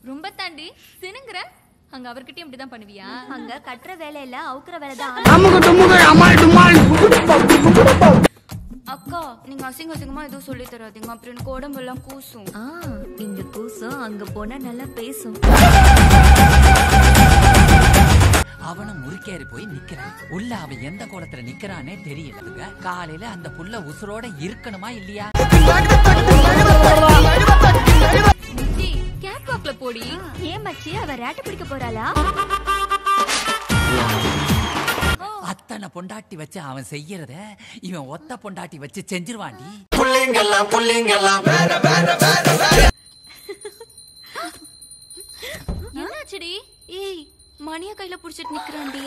ரொம்ப தாண்டி சினுங்கிற அங்க அவர்கிட்டயும் இப்படிதான் பண்ணுவியா அங்க கட்டுற வேலையில அவுக்குற வேலை தான் அக்கா நீங்க அசிங்க அசிங்கமா எதுவும் சொல்லி தராதீங்க அப்புறம் எனக்கு உடம்பெல்லாம் கூசும் ஆ இங்க கூசம் அங்க போனா நல்லா பேசும் அவன முறுக்கேறி போய் நிக்கிறான் உள்ள அவன் எந்த கோலத்துல நிக்கிறானே தெரியலங்க காலையில அந்த புள்ள உசுரோட இருக்கணுமா இல்லையா மிச்சி கேட் வாக்ல போடி ஏன் மச்சி அவ ரேட்ட பிடிக்க போறாளா அத்தனை பொண்டாட்டி வச்சு அவன் செய்யறத இவன் ஒத்த பொண்டாட்டி வச்சு செஞ்சிருவாண்டி என்னாச்சுடி ஏய் மணிய கையில புடிச்சிட்டு நிக்கிறான்டி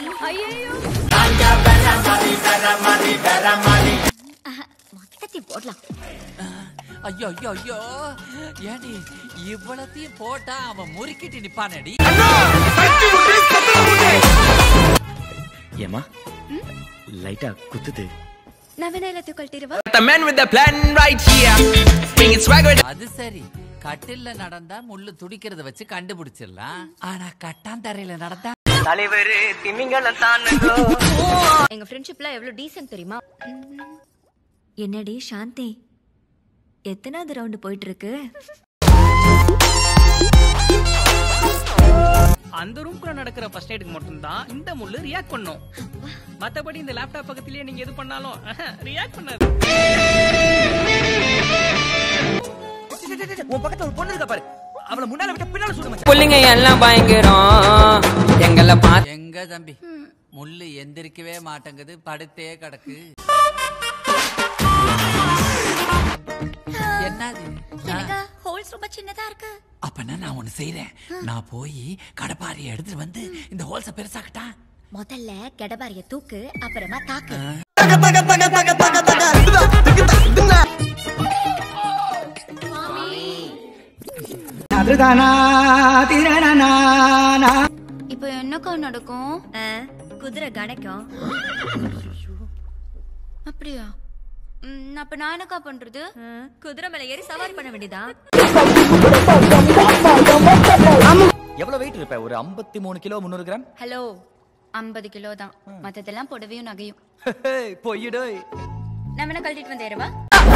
மொத்தத்தை போடலாம் ஐயோ ஐயோ ஐயோ ஏடி இவ்வளத்தையும் போட்டா அவன் முறுக்கிட்டு நிப்பானடி ஏமா லைட்டா குத்துது நான் வேணா எல்லாத்தையும் கழட்டிடுவா The man with the plan right here. Bringing swagger with அது சரி கட்டில்ல நடந்தா முள்ளு துடிக்கிறத வச்சு கண்டுபிடிச்சிடலாம் ஆனா கட்டாந்தரையில நடந்தா தலைவர் திமிங்கலம் தானுங்கோ எங்க ஃப்ரெண்ட்ஷிப்ல எவ்வளவு டீசன்ட் தெரியுமா என்னடி சாந்தி எத்தனாவது ரவுண்டு போயிட்டு இருக்கு அந்த ரூம்குள்ள நடக்கிற ஃபர்ஸ்ட் எய்டுக்கு மட்டும்தான் இந்த முள்ளு ரியாக்ட் பண்ணும் மத்தபடி இந்த லேப்டாப் பக்கத்திலேயே நீங்க எது பண்ணாலும் ரியாக்ட் பண்ணாது உன் பக்கத்துல ஒரு பொண்ணு இருக்கா பாரு அவளை முன்னால விட்டு பின்னால சுடு மச்சான் புள்ளிங்க எல்லாம் பயங்கரம் எங்களை பார்த்து எங்க தம்பி முள்ளு எந்திரிக்கவே மாட்டேங்குது படுத்தே கிடக்கு என்னது ஆ, ஹோல்ஸ் ரொம்ப சின்னதா இருக்கு அப்பனா நான் ஒண்ணு செய்றேன் நான் போய் கடப்பாரியை எடுத்துட்டு வந்து இந்த ஹோல்ஸ பெருசாக்கட்டா முதல்ல கெடபாரிய தூக்கு அப்புறமா தாக்கு இப்போ என்னக்கா நடக்கும் ஆ, குதிரை கணக்கும் அப்படியா ம், அப்ப நான் என்னக்கா பண்றது ஆ, குதிரை மேல ஏறி சவாரி பண்ண வேண்டியதா எவ்வளவு வெயிட் இருப்ப ஒரு 53 மூணு கிலோ முந்நூறு கிராம் ஹலோ ஐம்பது கிலோ தான் மத்ததெல்லாம் புடவையும் நகையும் பொய்யிடு நான் வேணா கழட்டிட்டு வந்தேருவா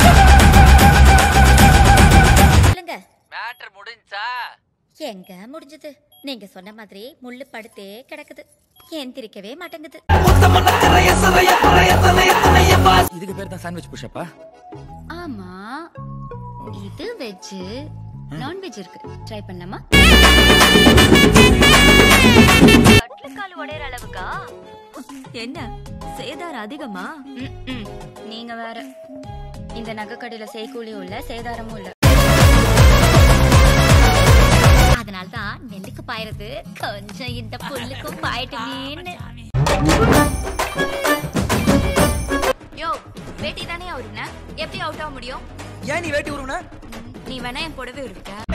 சொல்லுங்க மேட்டர் முடிஞ்சா எங்க முடிஞ்சது நீங்க சொன்ன மாதிரி முள்ளு படுத்தே கிடக்குது எந்திரிக்கவே மாட்டேங்குது இதுக்கு பேர் தான் சாண்ட்விச் புஷ்அப்பா ஆமா இது வெஜ் நான்வெஜ் இருக்கு ட்ரை பண்ணலாமா கால் உடையற அளவுக்கா என்ன சேதாரம் அதிகமா ம், ம். நீங்க வேற இந்த நகைக்கடையில செய்கூலியும் இல்ல சேதாரமும் இல்ல அதனால்தான் நெல்லுக்கு பாயறது கொஞ்சம் இந்த புல்லுக்கும் பாயட்டுமேன்னு யோ வேட்டி தானே அவருன எப்படி அவுட் ஆக முடியும் ஏன் நீ வேட்டி உருவன நீ வேணா என் புடவை இருக்க